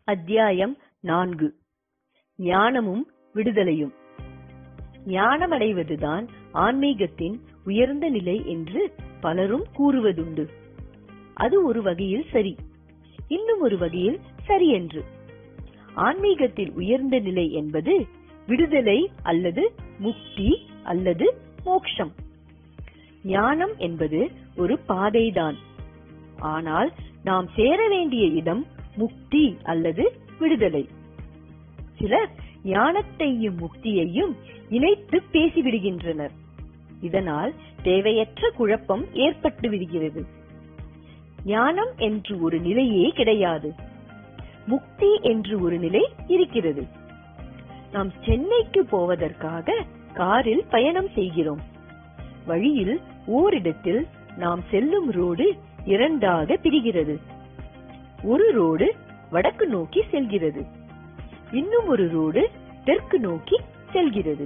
அத்தியாயம் நான்கு ஞானமும் விடுதலையும் ஞானமடைவதுதான் ஆன்மீகத்தின் உயர்ந்த நிலை என்று பலரும் கூறுவதுண்டு அது ஒரு வகையில் சரி இன்னும் ஒரு வகையில் சரி என்று ஆன்மீகத்தில் உயர்ந்த நிலை என்பது விடுதலை அல்லது முக்தி அல்லது மோக்ஷம் ஞானம் என்பது ஒரு பாதைதான் ஆனால் நாம் சேர வேண்டிய இடம் முக்தி அல்லது விடுதலை சிலர் ஞானத்தையும் முக்தியையும் இணைத்து பேசிவிடுகின்றனர் இதனால் தேவையற்ற குழப்பம் ஏற்பட்டு விடுகிறது ஞானம் என்று ஒரு நிலையே கிடையாது முக்தி என்று ஒரு நிலை இருக்கிறது நாம் சென்னைக்கு போவதற்காக காரில் பயணம் செய்கிறோம் வழியில் ஓரிடத்தில் நாம் செல்லும் ரோடு இரண்டாக பிரிகிறது ஒரு ரோடு வடக்கு நோக்கி செல்கிறது இன்னும் ஒரு ரோடு தெற்கு நோக்கி செல்கிறது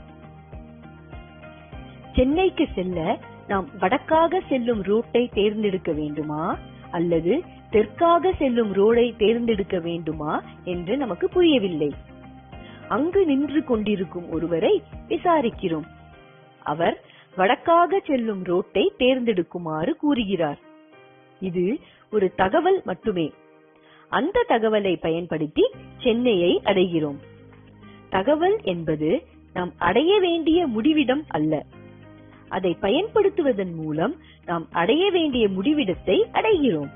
சென்னைக்கு செல்ல நாம் வடக்காக செல்லும் ரோட்டை தேர்ந்தெடுக்க வேண்டுமா அல்லது தெற்காக செல்லும் ரோடை தேர்ந்தெடுக்க வேண்டுமா என்று நமக்கு புரியவில்லை அங்கு நின்று கொண்டிருக்கும் ஒருவரை விசாரிக்கிறோம் அவர் வடக்காக செல்லும் ரோட்டை தேர்ந்தெடுக்குமாறு கூறுகிறார் இது ஒரு தகவல் மட்டுமே அந்த தகவலை பயன்படுத்தி சென்னையை அடைகிறோம் தகவல் என்பது நாம் அடைய வேண்டிய முடிவிடம் அல்ல அதை பயன்படுத்துவதன் மூலம் நாம் அடைய வேண்டிய முடிவிடத்தை அடைகிறோம்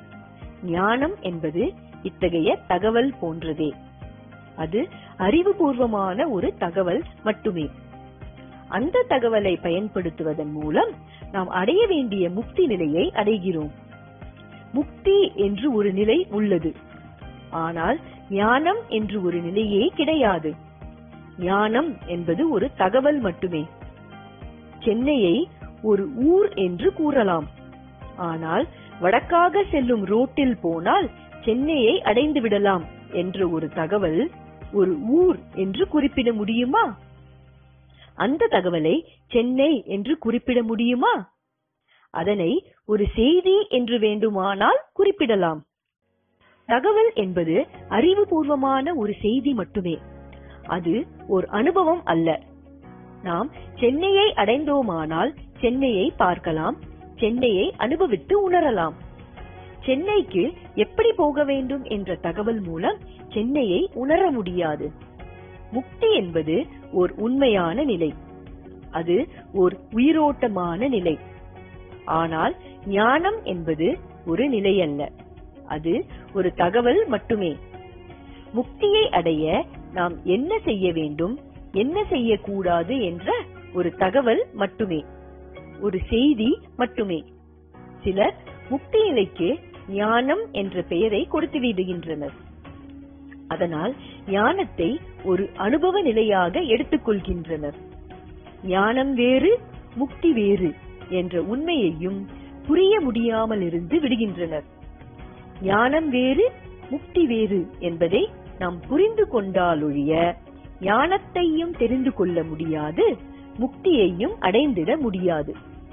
ஞானம் என்பது இத்தகைய தகவல் போன்றதே அது அறிவுபூர்வமான ஒரு தகவல் மட்டுமே அந்த தகவலை பயன்படுத்துவதன் மூலம் நாம் அடைய வேண்டிய முக்தி நிலையை அடைகிறோம் முக்தி என்று ஒரு நிலை உள்ளது ஆனால் ஞானம் என்று ஒரு நிலையே கிடையாது ஞானம் என்பது ஒரு தகவல் மட்டுமே சென்னையை ஒரு ஊர் என்று கூறலாம் ஆனால் வடக்காக செல்லும் ரோட்டில் போனால் சென்னையை அடைந்து விடலாம் என்ற ஒரு தகவல் ஒரு ஊர் என்று குறிப்பிட முடியுமா அந்த தகவலை சென்னை என்று குறிப்பிட முடியுமா அதனை ஒரு செய்தி என்று வேண்டுமானால் குறிப்பிடலாம் தகவல் என்பது அறிவுபூர்வமான ஒரு செய்தி மட்டுமே அது ஒரு அனுபவம் அல்ல நாம் சென்னையை அடைந்தோமானால் சென்னையை பார்க்கலாம் சென்னையை அனுபவித்து உணரலாம் சென்னைக்கு எப்படி போக வேண்டும் என்ற தகவல் மூலம் சென்னையை உணர முடியாது முக்தி என்பது ஓர் உண்மையான நிலை அது ஓர் உயிரோட்டமான நிலை ஆனால் ஞானம் என்பது ஒரு நிலை அல்ல அது ஒரு தகவல் மட்டுமே முக்தியை அடைய நாம் என்ன செய்ய வேண்டும் என்ன செய்யக்கூடாது என்ற ஒரு தகவல் மட்டுமே ஒரு செய்தி மட்டுமே சிலர் முக்தி நிலைக்கு ஞானம் என்ற பெயரை கொடுத்து விடுகின்றனர் அதனால் ஞானத்தை ஒரு அனுபவ நிலையாக எடுத்துக்கொள்கின்றனர் ஞானம் வேறு முக்தி வேறு என்ற உண்மையையும் புரிய முடியாமல் இருந்து விடுகின்றனர் ஞானம் வேறு முக்தி வேறு என்பதை நாம் புரிந்து கொண்டாலொழிய ஞானத்தையும் தெரிந்து கொள்ள முடியாது முக்தியையும் அடைந்திட முடியாது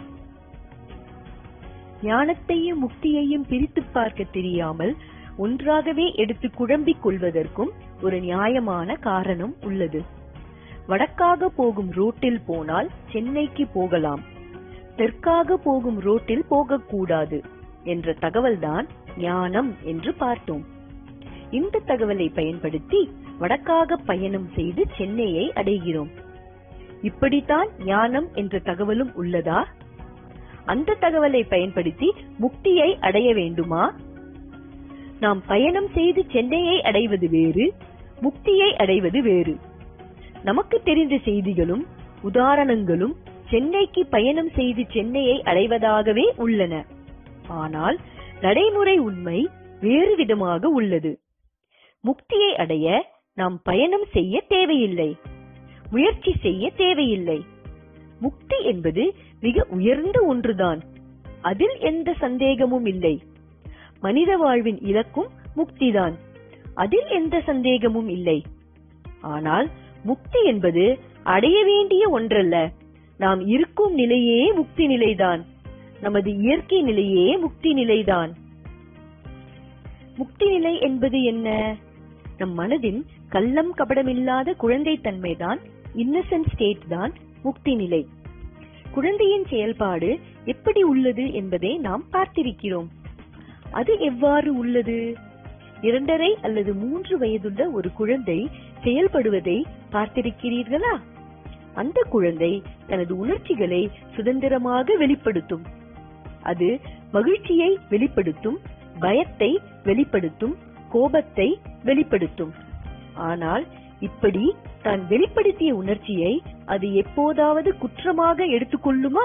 ஞானத்தையும் முக்தியையும் பிரித்து பார்க்க தெரியாமல் ஒன்றாகவே எடுத்து குழம்பிக் கொள்வதற்கும் ஒரு நியாயமான காரணம் உள்ளது வடக்காக போகும் ரோட்டில் போனால் சென்னைக்கு போகலாம் தெற்காக போகும் ரோட்டில் போகக்கூடாது என்ற தகவல்தான் ஞானம் என்று பார்த்தோம் இந்த தகவலை பயன்படுத்தி வடக்காக பயணம் செய்து சென்னையை அடைகிறோம் இப்படித்தான் ஞானம் என்ற தகவலும் உள்ளதா அந்த தகவலை பயன்படுத்தி முக்தியை அடைய வேண்டுமா நாம் பயணம் செய்து சென்னையை அடைவது வேறு முக்தியை அடைவது வேறு நமக்கு தெரிந்த செய்திகளும் உதாரணங்களும் சென்னைக்கு பயணம் செய்து சென்னையை அடைவதாகவே உள்ளன ஆனால் நடைமுறை உண்மை வேறு விதமாக உள்ளது முக்தியை அடைய நாம் பயணம் செய்ய தேவையில்லை முயற்சி செய்ய தேவையில்லை முக்தி என்பது மிக உயர்ந்த ஒன்றுதான் அதில் எந்த சந்தேகமும் இல்லை மனித வாழ்வின் இலக்கும் முக்திதான் அதில் எந்த சந்தேகமும் இல்லை ஆனால் முக்தி என்பது அடைய வேண்டிய ஒன்றல்ல நாம் இருக்கும் நிலையே முக்தி நிலைதான் நமது இயற்கை நிலையே முக்தி நிலைதான் முக்தி நிலை என்பது என்ன நம் மனதின் கள்ளம் கபடமில்லாத குழந்தை தன்மைதான் இன்னசென்ட் ஸ்டேட் தான் முக்தி நிலை குழந்தையின் செயல்பாடு எப்படி உள்ளது என்பதை நாம் பார்த்திருக்கிறோம் அது எவ்வாறு உள்ளது இரண்டரை அல்லது மூன்று வயதுள்ள ஒரு குழந்தை செயல்படுவதை பார்த்திருக்கிறீர்களா அந்த குழந்தை தனது உணர்ச்சிகளை சுதந்திரமாக வெளிப்படுத்தும் அது மகிழ்ச்சியை வெளிப்படுத்தும் பயத்தை வெளிப்படுத்தும் கோபத்தை வெளிப்படுத்தும் ஆனால் இப்படி தான் வெளிப்படுத்திய உணர்ச்சியை அது எப்போதாவது குற்றமாக எடுத்துக்கொள்ளுமா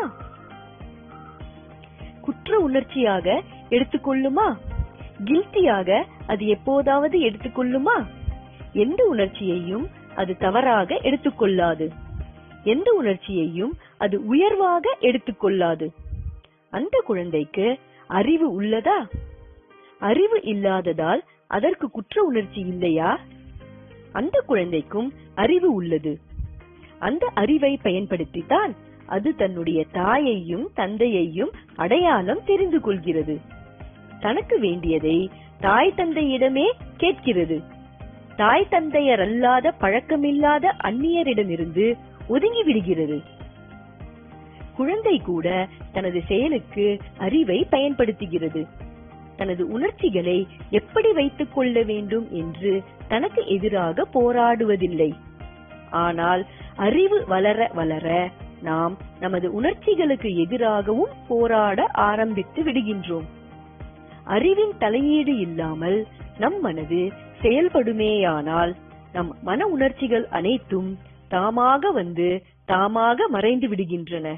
குற்ற உணர்ச்சியாக எடுத்துக்கொள்ளுமா கில்ட்டியாக அது எப்போதாவது எடுத்துக்கொள்ளுமா எந்த உணர்ச்சியையும் அது தவறாக எடுத்துக்கொள்ளாது எந்த உணர்ச்சியையும் அது உயர்வாக எடுத்துக்கொள்ளாது அந்த குழந்தைக்கு அறிவு உள்ளதா அறிவு இல்லாததால் அதற்கு குற்ற உணர்ச்சி இல்லையா அந்த குழந்தைக்கும் அறிவு உள்ளது அந்த அறிவை பயன்படுத்தித்தான் அது தன்னுடைய தாயையும் தந்தையையும் அடையாளம் தெரிந்து கொள்கிறது தனக்கு வேண்டியதை தாய் தந்தையிடமே கேட்கிறது தாய் தந்தையர் அல்லாத பழக்கமில்லாத அந்நியரிடமிருந்து ஒதுங்கி விடுகிறது குழந்தை கூட தனது செயலுக்கு அறிவை பயன்படுத்துகிறது தனது உணர்ச்சிகளை எப்படி வைத்துக் கொள்ள வேண்டும் என்று தனக்கு எதிராக போராடுவதில்லை ஆனால் அறிவு வளர வளர நாம் நமது உணர்ச்சிகளுக்கு எதிராகவும் போராட ஆரம்பித்து விடுகின்றோம் அறிவின் தலையீடு இல்லாமல் நம் மனது செயல்படுமேயானால் நம் மன உணர்ச்சிகள் அனைத்தும் தாமாக வந்து தாமாக மறைந்து விடுகின்றன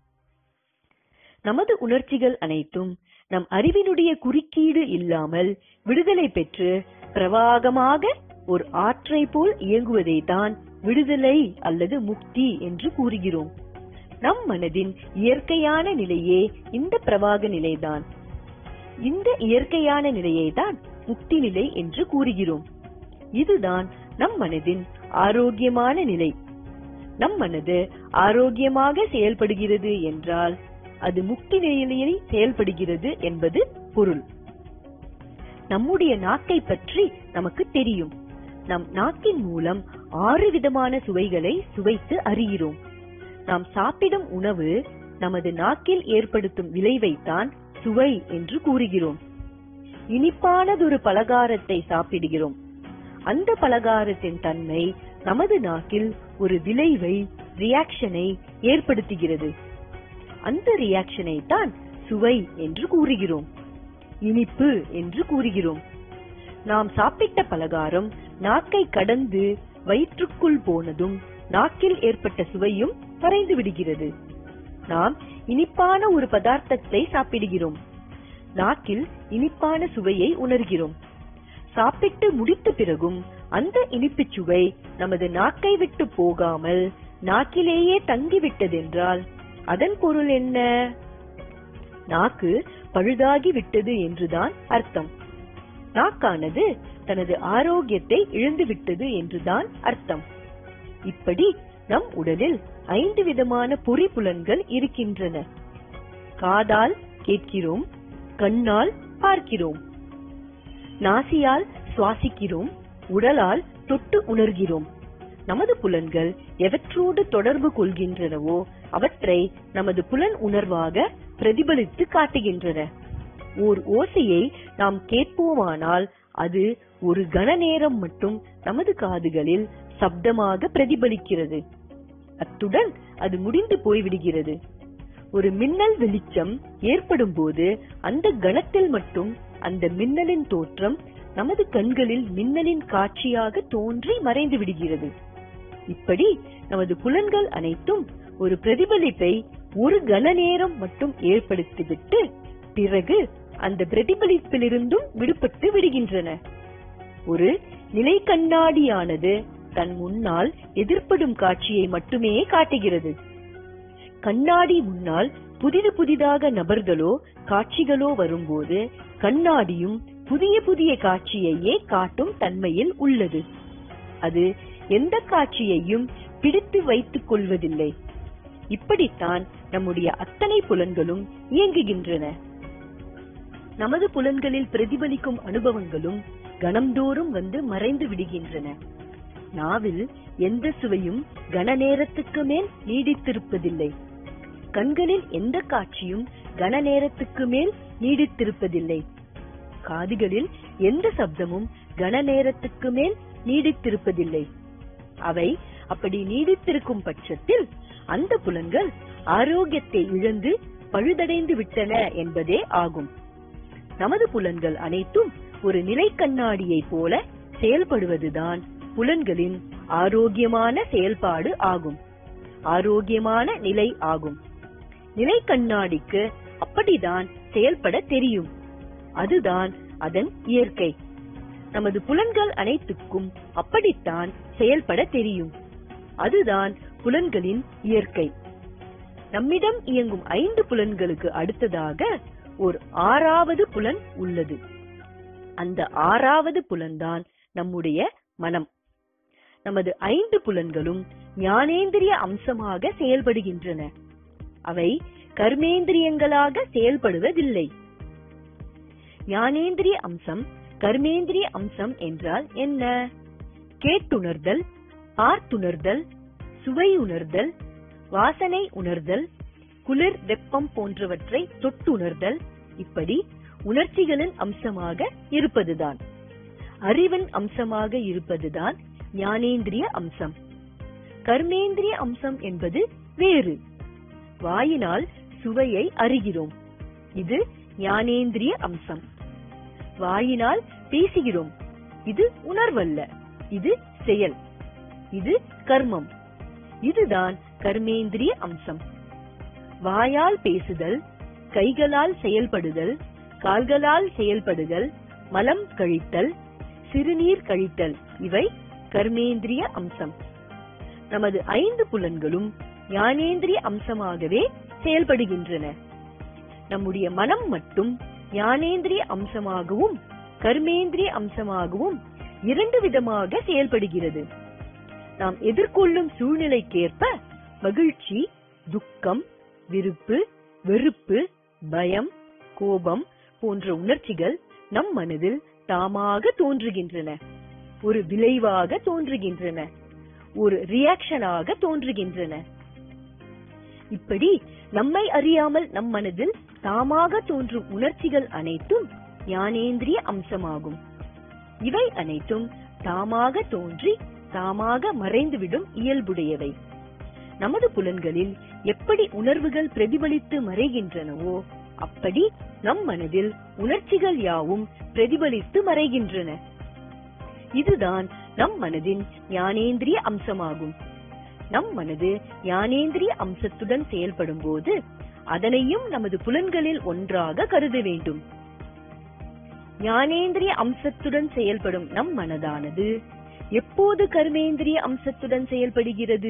நமது உணர்ச்சிகள் அனைத்தும் நம் அறிவினுடைய குறுக்கீடு இல்லாமல் விடுதலை பெற்று பிரவாகமாக ஒரு ஆற்றை போல் இயங்குவதை தான் விடுதலை அல்லது முக்தி என்று கூறுகிறோம் நம் மனதின் இயற்கையான நிலையே இந்த பிரவாக நிலைதான் இந்த இயற்கையான நிலையை தான் முக்தி நிலை என்று கூறுகிறோம் இதுதான் நம் மனதின் ஆரோக்கியமான நிலை நம் மனது ஆரோக்கியமாக செயல்படுகிறது என்றால் அது முக்தி நிலையில் செயல்படுகிறது என்பது பொருள் நம்முடைய நாக்கை பற்றி நமக்கு தெரியும் நம் நாக்கின் மூலம் ஆறு விதமான சுவைகளை சுவைத்து அறிகிறோம் நாம் சாப்பிடும் உணவு நமது நாக்கில் ஏற்படுத்தும் விளைவைத்தான் சுவை என்று கூறுகிறோம் இனிப்பானதொரு பலகாரத்தை சாப்பிடுகிறோம் அந்த பலகாரத்தின் தன்மை நமது நாக்கில் ஒரு விளைவை ரியாக்ஷனை ஏற்படுத்துகிறது அந்த ரியாக்ஷனை தான் சுவை என்று கூறுகிறோம் இனிப்பு என்று கூறுகிறோம் நாம் சாப்பிட்ட பலகாரம் நாக்கை கடந்து வயிற்றுக்குள் போனதும் நாக்கில் ஏற்பட்ட சுவையும் மறைந்து விடுகிறது நாம் இனிப்பான ஒரு பதார்த்தத்தை சாப்பிடுகிறோம் நாக்கில் இனிப்பான சுவையை உணர்கிறோம் சாப்பிட்டு முடித்த பிறகும் அந்த இனிப்புச் சுவை நமது நாக்கை விட்டு போகாமல் நாக்கிலேயே தங்கிவிட்டதென்றால் அதன் பொருள் என்ன நாக்கு பழுதாகி விட்டது என்றுதான் அர்த்தம் நாக்கானது தனது ஆரோக்கியத்தை இழந்து விட்டது என்றுதான் அர்த்தம் இப்படி நம் உடலில் ஐந்து விதமான பொறிப்புலன்கள் இருக்கின்றன காதால் கேட்கிறோம் கண்ணால் பார்க்கிறோம் நாசியால் சுவாசிக்கிறோம் உடலால் தொட்டு உணர்கிறோம் நமது புலன்கள் எவற்றோடு தொடர்பு கொள்கின்றனவோ அவற்றை நமது புலன் உணர்வாக பிரதிபலித்து காட்டுகின்றன ஓர் ஓசையை நாம் கேட்போமானால் அது ஒரு கன நேரம் மட்டும் நமது காதுகளில் சப்தமாக பிரதிபலிக்கிறது அத்துடன் அது முடிந்து போய்விடுகிறது ஒரு மின்னல் வெளிச்சம் ஏற்படும் போது அந்த கணத்தில் மட்டும் அந்த மின்னலின் தோற்றம் நமது கண்களில் மின்னலின் காட்சியாக தோன்றி மறைந்து விடுகிறது இப்படி நமது புலன்கள் அனைத்தும் ஒரு பிரதிபலிப்பை ஒரு கன நேரம் மட்டும் ஏற்படுத்திவிட்டு பிறகு அந்த பிரதிபலிப்பிலிருந்தும் விடுபட்டு விடுகின்றன ஒரு நிலை கண்ணாடியானது தன் முன்னால் எதிர்ப்படும் காட்சியை மட்டுமே காட்டுகிறது கண்ணாடி முன்னால் புதிது புதிதாக நபர்களோ காட்சிகளோ வரும்போது கண்ணாடியும் புதிய புதிய காட்சியையே காட்டும் தன்மையில் உள்ளது அது எந்த காட்சியையும் பிடித்து வைத்துக் கொள்வதில்லை இப்படித்தான் நம்முடைய அத்தனை புலன்களும் இயங்குகின்றன நமது புலன்களில் பிரதிபலிக்கும் அனுபவங்களும் கணம்தோறும் வந்து மறைந்து விடுகின்றன நாவில் எந்த சுவையும் கன நேரத்துக்கு மேல் நீடித்திருப்பதில்லை கண்களில் எந்த காட்சியும் கன நேரத்துக்கு மேல் நீடித்திருப்பதில்லை காதுகளில் எந்த சப்தமும் கன நேரத்துக்கு மேல் நீடித்திருப்பதில்லை அவை அப்படி நீடித்திருக்கும் பட்சத்தில் அந்த புலன்கள் ஆரோக்கியத்தை இழந்து பழுதடைந்து விட்டன என்பதே ஆகும் நமது புலன்கள் அனைத்தும் ஒரு நிலை கண்ணாடியை போல செயல்படுவதுதான் புலன்களின் ஆரோக்கியமான செயல்பாடு ஆகும் ஆரோக்கியமான நிலை ஆகும் நிலை கண்ணாடிக்கு அப்படிதான் செயல்பட தெரியும் அதுதான் அதன் இயற்கை நமது புலன்கள் அனைத்துக்கும் அப்படித்தான் செயல்பட தெரியும் அதுதான் புலன்களின் இயற்கை நம்மிடம் இயங்கும் ஐந்து புலன்களுக்கு அடுத்ததாக ஒரு ஆறாவது புலன் உள்ளது அந்த ஆறாவது புலன்தான் நம்முடைய மனம் நமது ஐந்து புலன்களும் ஞானேந்திரிய அம்சமாக செயல்படுகின்றன அவை கர்மேந்திரியங்களாக செயல்படுவதில்லை ஞானேந்திரிய அம்சம் கர்மேந்திரிய அம்சம் என்றால் என்ன கேட்டுணர்தல் பார்த்துணர்தல் சுவை உணர்தல் வாசனை உணர்தல் குளிர் வெப்பம் போன்றவற்றை தொட்டுணர்தல் இப்படி உணர்ச்சிகளின் அம்சமாக இருப்பதுதான் அறிவின் அம்சமாக இருப்பதுதான் ஞானேந்திரிய அம்சம் கர்மேந்திரிய அம்சம் என்பது வேறு வாயினால் சுவையை அறிகிறோம் இது ஞானேந்திரிய அம்சம் வாயினால் பேசுகிறோம் இது உணர்வல்ல இது செயல் இது கர்மம் இதுதான் கர்மேந்திரிய அம்சம் வாயால் பேசுதல் கைகளால் செயல்படுதல் கால்களால் செயல்படுதல் மலம் கழித்தல் சிறுநீர் கழித்தல் இவை கர்மேந்திரிய அம்சம் நமது ஐந்து புலன்களும் ஞானேந்திரிய அம்சமாகவே செயல்படுகின்றன நம்முடைய மனம் மட்டும் ஞானேந்திரிய அம்சமாகவும் கர்மேந்திரிய அம்சமாகவும் இரண்டு விதமாக செயல்படுகிறது நாம் எதிர்கொள்ளும் சூழ்நிலைக்கேற்ப மகிழ்ச்சி துக்கம் விருப்பு வெறுப்பு பயம் கோபம் போன்ற உணர்ச்சிகள் நம் மனதில் தாமாக தோன்றுகின்றன ஒரு விளைவாக தோன்றுகின்றன ஒரு ரியாக்ஷனாக தோன்றுகின்றன இப்படி நம்மை அறியாமல் நம் மனதில் தாமாக தோன்றும் உணர்ச்சிகள் அனைத்தும் ஞானேந்திரிய அம்சமாகும் இவை அனைத்தும் தாமாக தோன்றி தாமாக மறைந்துவிடும் இயல்புடையவை நமது புலன்களில் எப்படி உணர்வுகள் பிரதிபலித்து மறைகின்றனவோ அப்படி நம் மனதில் உணர்ச்சிகள் யாவும் பிரதிபலித்து மறைகின்றன இதுதான் நம் மனதின் ஞானேந்திரிய அம்சமாகும் நம் மனது ஞானேந்திரிய அம்சத்துடன் செயல்படும் போது அதனையும் நமது புலன்களில் ஒன்றாக கருத வேண்டும் ஞானேந்திரிய அம்சத்துடன் செயல்படும் நம் மனதானது எப்போது கர்மேந்திரிய அம்சத்துடன் செயல்படுகிறது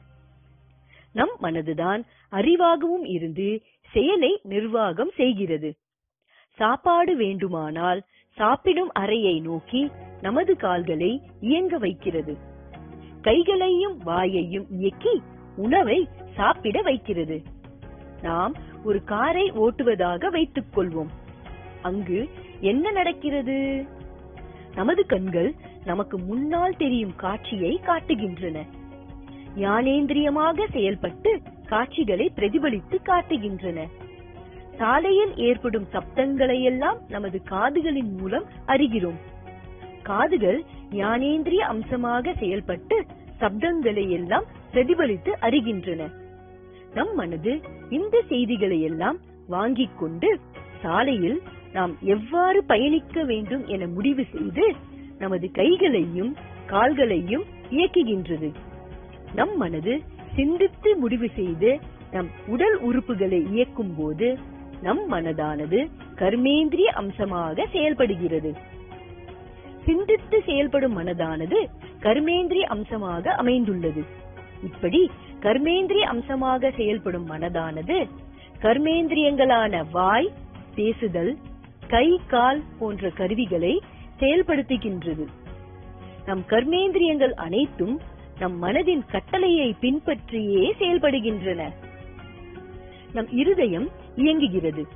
நம் மனதுதான் அறிவாகவும் இருந்து செயலை நிர்வாகம் செய்கிறது சாப்பாடு வேண்டுமானால் சாப்பிடும் அறையை நோக்கி நமது கால்களை இயங்க வைக்கிறது கைகளையும் வாயையும் இயக்கி உணவை சாப்பிட வைக்கிறது நாம் ஒரு காரை ஓட்டுவதாக வைத்துக் கொள்வோம் அங்கு என்ன நடக்கிறது நமது கண்கள் நமக்கு முன்னால் தெரியும் காட்சியை காட்டுகின்றன ஞானேந்திரியமாக செயல்பட்டு காட்சிகளை பிரதிபலித்து காட்டுகின்றன சாலையில் ஏற்படும் சப்தங்களை எல்லாம் நமது காதுகளின் மூலம் அறிகிறோம் காதுகள் ஞானேந்திரிய அம்சமாக செயல்பட்டு சப்தங்களை எல்லாம் பிரதிபலித்து அறிகின்றன நம் மனது இந்த செய்திகளை எல்லாம் வாங்கிக் கொண்டு சாலையில் நாம் எவ்வாறு பயணிக்க வேண்டும் என முடிவு செய்து நமது கைகளையும் கால்களையும் இயக்குகின்றது நம் மனது சிந்தித்து முடிவு செய்து நம் உடல் உறுப்புகளை இயக்கும் போது நம் மனதானது கர்மேந்திரிய அம்சமாக செயல்படுகிறது சிந்தித்து செயல்படும் மனதானது கர்மேந்திரிய அம்சமாக அமைந்துள்ளது இப்படி கர்மேந்திரிய அம்சமாக செயல்படும் மனதானது கர்மேந்திரியங்களான வாய் பேசுதல் கை கால் போன்ற கருவிகளை செயல்படுத்துகின்றது நம் கர்மேந்திரியங்கள் அனைத்தும் நம் மனதின் கட்டளையை பின்பற்றியே செயல்படுகின்றன நம் இருதயம் இயங்குகிறது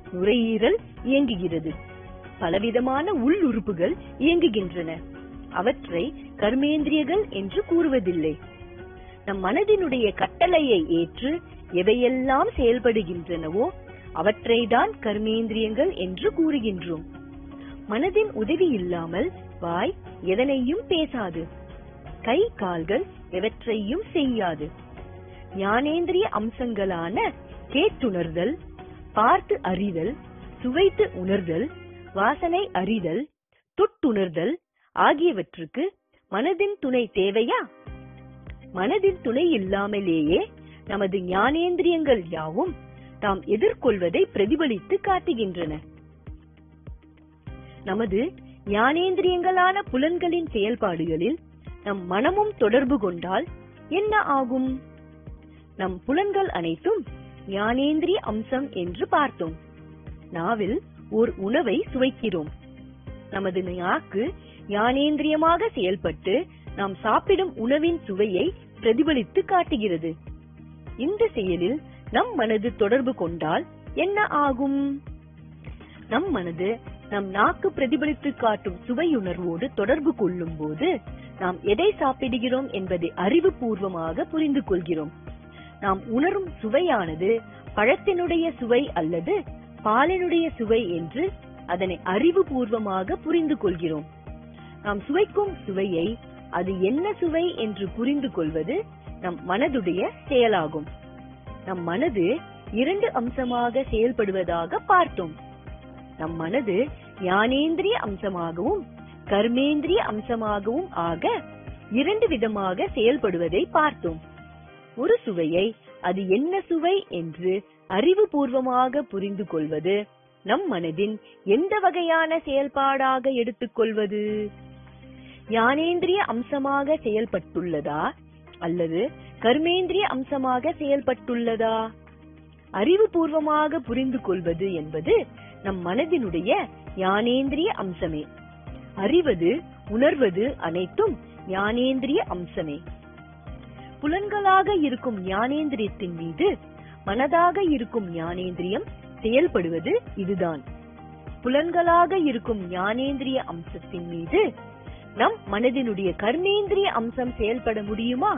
நுரையீரல் இயங்குகிறது பலவிதமான உள் உறுப்புகள் இயங்குகின்றன அவற்றை கர்மேந்திரியங்கள் என்று கூறுவதில்லை நம் மனதினுடைய கட்டளையை ஏற்று எவையெல்லாம் செயல்படுகின்றனவோ அவற்றைதான் கர்மேந்திரியங்கள் என்று கூறுகின்றோம் மனதின் உதவி இல்லாமல் வாய் எதனையும் பேசாது கை கால்கள் எவற்றையும் செய்யாது ஞானேந்திரிய அம்சங்களான கேட்டுணர்தல் பார்த்து அறிதல் சுவைத்து உணர்தல் வாசனை அறிதல் தொட்டுணர்தல் ஆகியவற்றுக்கு மனதின் துணை தேவையா மனதின் துணை இல்லாமலேயே நமது ஞானேந்திரியங்கள் யாவும் தாம் எதிர்கொள்வதை பிரதிபலித்து காட்டுகின்றன நமது ஞானேந்திரியங்களான புலன்களின் செயல்பாடுகளில் நம் மனமும் தொடர்பு கொண்டால் என்ன ஆகும் நம் புலன்கள் அனைத்தும் ஞானேந்திரிய அம்சம் என்று பார்த்தோம் நாவில் ஓர் உணவை சுவைக்கிறோம் நமது நாக்கு ஞானேந்திரியமாக செயல்பட்டு நாம் சாப்பிடும் உணவின் சுவையை பிரதிபலித்து காட்டுகிறது இந்த செயலில் நம் மனது தொடர்பு கொண்டால் என்ன ஆகும் நம் மனது நம் நாக்கு பிரதிபலித்து காட்டும் சுவையுணர்வோடு தொடர்பு கொள்ளும் போது நாம் எதை சாப்பிடுகிறோம் என்பதை அறிவுபூர்வமாக புரிந்து கொள்கிறோம் நாம் உணரும் சுவையானது பழத்தினுடைய சுவை அல்லது பாலினுடைய சுவை என்று அதனை அறிவுபூர்வமாக புரிந்து கொள்கிறோம் நாம் சுவைக்கும் சுவையை அது என்ன சுவை என்று புரிந்து கொள்வது நம் மனதுடைய செயலாகும் நம் மனது இரண்டு அம்சமாக செயல்படுவதாக பார்த்தோம் நம் மனது ஞானேந்திரிய அம்சமாகவும் கர்மேந்திரிய அம்சமாகவும் ஆக இரண்டு விதமாக செயல்படுவதை பார்த்தோம் ஒரு சுவையை அது என்ன சுவை என்று அறிவுபூர்வமாக புரிந்து கொள்வது நம் மனதின் எந்த வகையான செயல்பாடாக எடுத்துக்கொள்வது ஞானேந்திரிய அம்சமாக செயல்பட்டுள்ளதா அல்லது கர்மேந்திரிய அம்சமாக செயல்பட்டுள்ளதா அறிவுபூர்வமாக புரிந்து கொள்வது என்பது நம் மனதினுடைய ஞானேந்திரிய அம்சமே அறிவது உணர்வது அனைத்தும் ஞானேந்திரிய அம்சமே புலன்களாக இருக்கும் ஞானேந்திரியத்தின் மீது மனதாக இருக்கும் ஞானேந்திரியம் செயல்படுவது இதுதான் புலன்களாக இருக்கும் ஞானேந்திரிய அம்சத்தின் மீது நம் மனதினுடைய கர்மேந்திரிய அம்சம் செயல்பட முடியுமா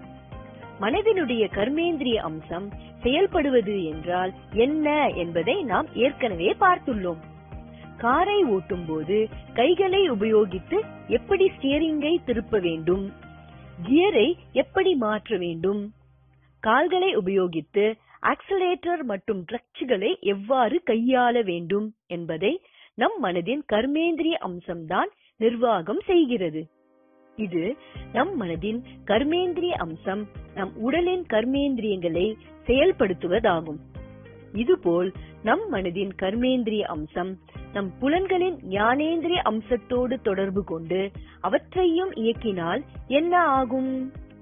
மனதினுடைய கர்மேந்திரிய அம்சம் செயல்படுவது என்றால் என்ன என்பதை நாம் ஏற்கனவே பார்த்துள்ளோம் காரை ஓட்டும் போது கைகளை உபயோகித்து எப்படி ஸ்டியரிங்கை திருப்ப வேண்டும் கியரை எப்படி மாற்ற வேண்டும் கால்களை உபயோகித்து ஆக்சலேட்டர் மற்றும் கிளட்சுகளை எவ்வாறு கையாள வேண்டும் என்பதை நம் மனதின் கர்மேந்திரிய அம்சம்தான் நிர்வாகம் செய்கிறது இது நம் மனதின் கர்மேந்திரிய அம்சம் நம் உடலின் கர்மேந்திரியங்களை செயல்படுத்துவதாகும் இதுபோல் நம் மனதின் கர்மேந்திரிய அம்சம் நம் புலன்களின் ஞானேந்திரிய அம்சத்தோடு தொடர்பு கொண்டு அவற்றையும் இயக்கினால் என்ன ஆகும்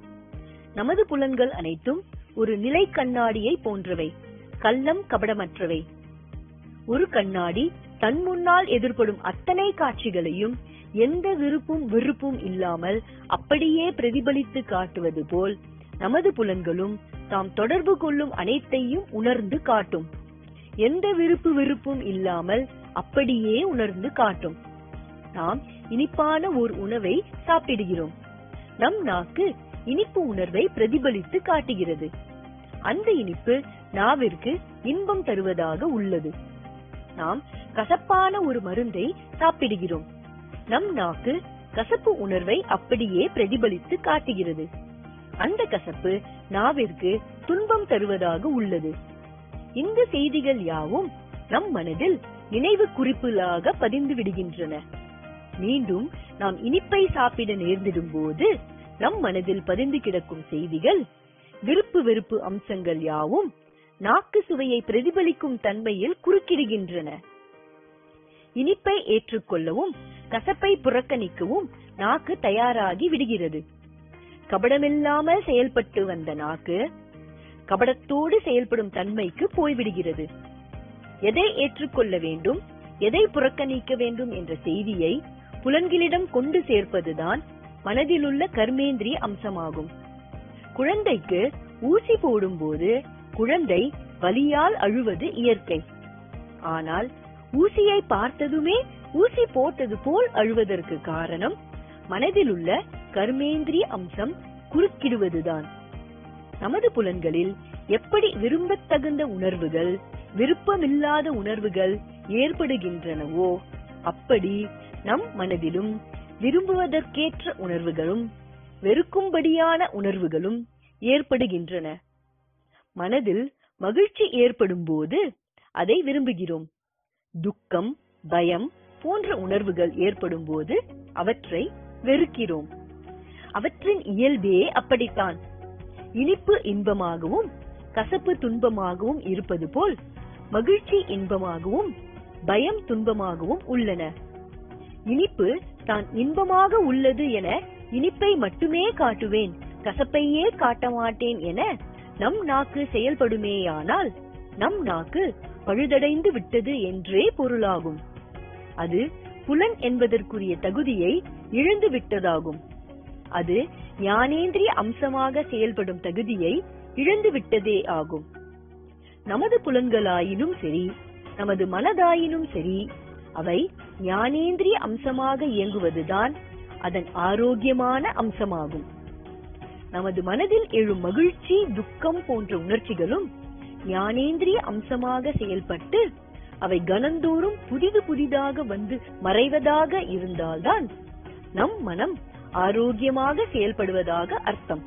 நமது புலன்கள் அனைத்தும் ஒரு நிலை கண்ணாடியை போன்றவை கள்ளம் கபடமற்றவை ஒரு கண்ணாடி தன் முன்னால் எதிர்படும் அத்தனை காட்சிகளையும் எந்த விருப்பும் வெறுப்பும் இல்லாமல் அப்படியே பிரதிபலித்து காட்டுவது போல் நமது புலன்களும் தாம் தொடர்பு கொள்ளும் அனைத்தையும் உணர்ந்து காட்டும் எந்த விருப்பு வெறுப்பும் இல்லாமல் அப்படியே உணர்ந்து காட்டும் நாம் இனிப்பான ஒரு உணவை சாப்பிடுகிறோம் நம் நாக்கு இனிப்பு உணர்வை பிரதிபலித்து காட்டுகிறது அந்த இனிப்பு நாவிற்கு இன்பம் தருவதாக உள்ளது நாம் கசப்பான ஒரு மருந்தை சாப்பிடுகிறோம் நம் நாக்கு கசப்பு உணர்வை அப்படியே பிரதிபலித்து காட்டுகிறது அந்த கசப்பு நாவிற்கு துன்பம் தருவதாக உள்ளது இந்த செய்திகள் யாவும் நம் மனதில் நினைவு குறிப்புகளாக பதிந்து விடுகின்றன மீண்டும் நாம் இனிப்பை சாப்பிட நேர்ந்திடும் போது நம் மனதில் பதிந்து கிடக்கும் செய்திகள் விருப்பு வெறுப்பு அம்சங்கள் யாவும் நாக்கு சுவையை பிரதிபலிக்கும் தன்மையில் குறுக்கிடுகின்றன இனிப்பை ஏற்றுக்கொள்ளவும் கசப்பை புறக்கணிக்கவும் நாக்கு தயாராகி விடுகிறது கபடமில்லாமல் செயல்பட்டு வந்த நாக்கு கபடத்தோடு செயல்படும் தன்மைக்கு போய்விடுகிறது எதை ஏற்றுக்கொள்ள வேண்டும் எதை புறக்கணிக்க வேண்டும் என்ற செய்தியை புலன்களிடம் கொண்டு சேர்ப்பதுதான் மனதிலுள்ள கர்மேந்திரிய அம்சமாகும் குழந்தைக்கு ஊசி போடும்போது குழந்தை வலியால் அழுவது இயற்கை ஆனால் ஊசியை பார்த்ததுமே ஊசி போட்டது போல் அழுவதற்கு காரணம் மனதிலுள்ள கர்மேந்திரிய அம்சம் குறுக்கிடுவதுதான் நமது புலன்களில் எப்படி விரும்பத்தகுந்த உணர்வுகள் விருப்பமில்லாத உணர்வுகள் ஏற்படுகின்றனவோ அப்படி நம் மனதிலும் விரும்புவதற்கேற்ற உணர்வுகளும் வெறுக்கும்படியான உணர்வுகளும் ஏற்படுகின்றன மனதில் மகிழ்ச்சி ஏற்படும் போது அதை விரும்புகிறோம் துக்கம் பயம் போன்ற உணர்வுகள் ஏற்படும் போது அவற்றை வெறுக்கிறோம் அவற்றின் இயல்பே அப்படித்தான் இனிப்பு இன்பமாகவும் கசப்பு துன்பமாகவும் இருப்பது போல் மகிழ்ச்சி இன்பமாகவும் பயம் துன்பமாகவும் உள்ளன இனிப்பு தான் இன்பமாக உள்ளது என இனிப்பை மட்டுமே காட்டுவேன் கசப்பையே காட்ட மாட்டேன் என நம் நாக்கு செயல்படுமேயானால் நம் நாக்கு பழுதடைந்து விட்டது என்றே பொருளாகும் அது புலன் என்பதற்குரிய தகுதியை இழந்து விட்டதாகும் அது ஞானேந்திரிய அம்சமாக செயல்படும் தகுதியை இழந்து விட்டதே ஆகும் நமது புலன்களாயினும் சரி நமது மனதாயினும் சரி அவை ஞானேந்திரிய அம்சமாக இயங்குவதுதான் அதன் ஆரோக்கியமான அம்சமாகும் நமது மனதில் எழும் மகிழ்ச்சி துக்கம் போன்ற உணர்ச்சிகளும் ஞானேந்திரிய அம்சமாக செயல்பட்டு அவை கணந்தோறும் புதிது புதிதாக வந்து மறைவதாக இருந்தால்தான் நம் மனம் ஆரோக்கியமாக செயல்படுவதாக அர்த்தம்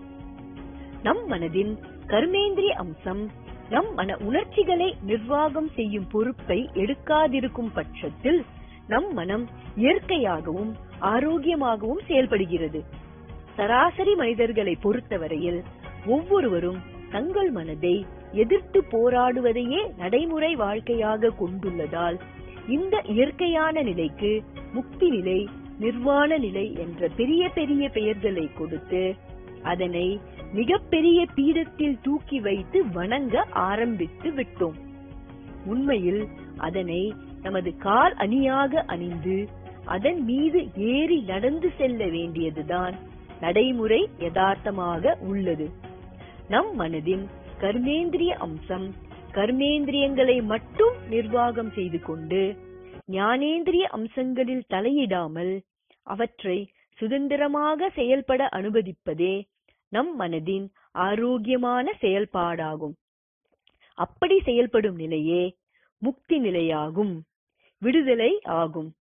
நம் மனதின் கர்மேந்திரிய அம்சம் நம் மன உணர்ச்சிகளை நிர்வாகம் செய்யும் பொறுப்பை எடுக்காதிருக்கும் பட்சத்தில் நம் மனம் இயற்கையாகவும் ஆரோக்கியமாகவும் செயல்படுகிறது சராசரி மனிதர்களை பொறுத்தவரையில் ஒவ்வொருவரும் தங்கள் மனதை எதிர்த்து போராடுவதையே நடைமுறை வாழ்க்கையாக கொண்டுள்ளதால் இந்த இயற்கையான நிலைக்கு முக்தி நிலை நிர்வாண நிலை என்ற பெரிய பெரிய பெயர்களை கொடுத்து அதனை மிகப்பெரிய பீடத்தில் தூக்கி வைத்து வணங்க ஆரம்பித்து விட்டோம் உண்மையில் அதனை நமது கால் அணியாக அணிந்து அதன் மீது ஏறி நடந்து செல்ல வேண்டியதுதான் நடைமுறை யதார்த்தமாக உள்ளது நம் மனதின் கர்மேந்திரிய அம்சம் கர்மேந்திரியங்களை மட்டும் நிர்வாகம் செய்து கொண்டு ஞானேந்திரிய அம்சங்களில் தலையிடாமல் அவற்றை சுதந்திரமாக செயல்பட அனுமதிப்பதே நம் மனதின் ஆரோக்கியமான செயல்பாடாகும் அப்படி செயல்படும் நிலையே முக்தி நிலையாகும் விடுதலை ஆகும்